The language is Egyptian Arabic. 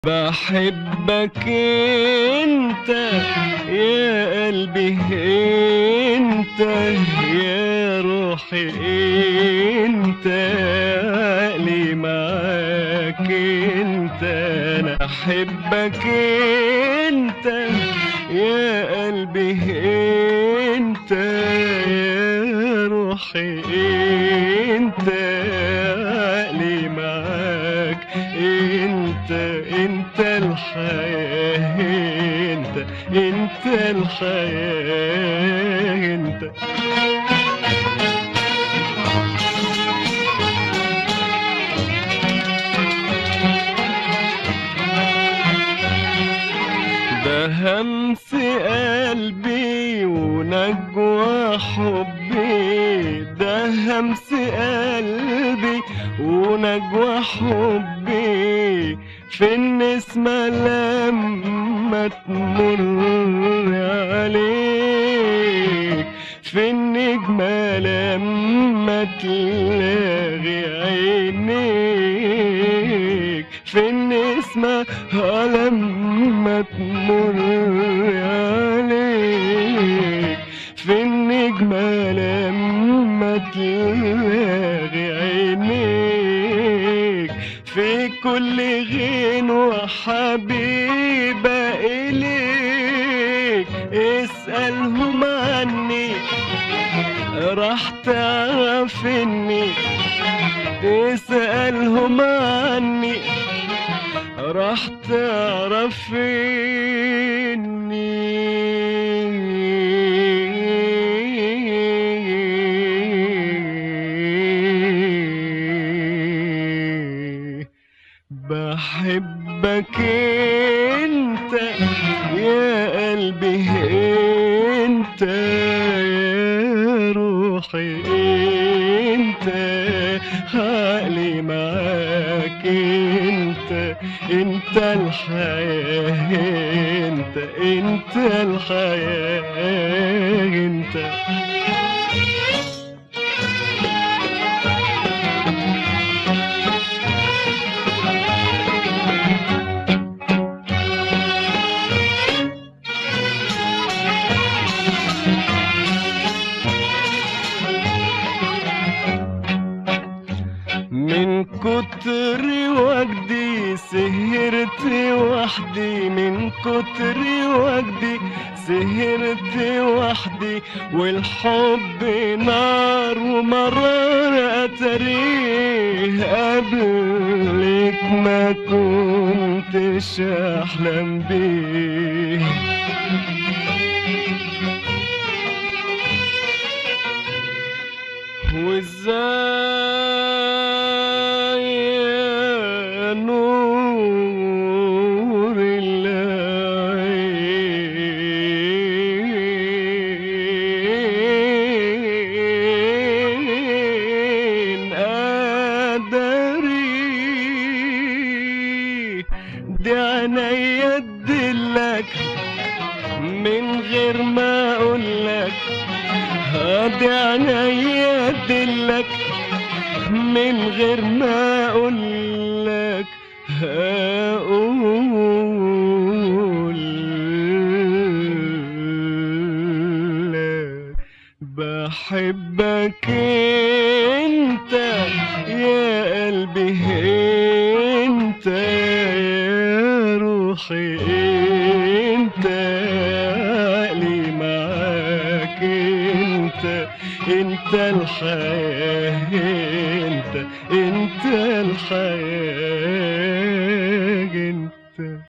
بحبك انت يا قلبي انت يا روحي انت عقلي معاك انت انا احبك انت يا قلبي انت يا روحي انت عقلي معاك انت انت الحياة انت انت الحياة انت ده همس قلبي ونجوى حبي ده همس قلبي ونجوى حبي في النسمة لما تمر عليك في النجمة لما تلاغي عينيك في النسمة لما تمر عليك في النجمة لما تلاغي عينيك في كل غنوة حبيبة إليك اسألهم عني راح تعرف إني اسألهم عني راح تعرف إني بحبك انت يا قلبي انت يا روحي انت عقلي معاك انت انت الحياة انت انت الحياة انت من كتر وجدي سهرت وحدي من كتر وجدي سهرت وحدي والحب نار ومرار أتريه قبلك ما كنتش أحلم بيه وازاي يا نور العين قدري دي عينيا ادلك من غير ما اقولك هادي عينيا ادلك من غير ما اقولك هقولك بحبك انت يا قلبي انت يا روحي انت عقلي معاك انت انت الحياة انت انت الحياة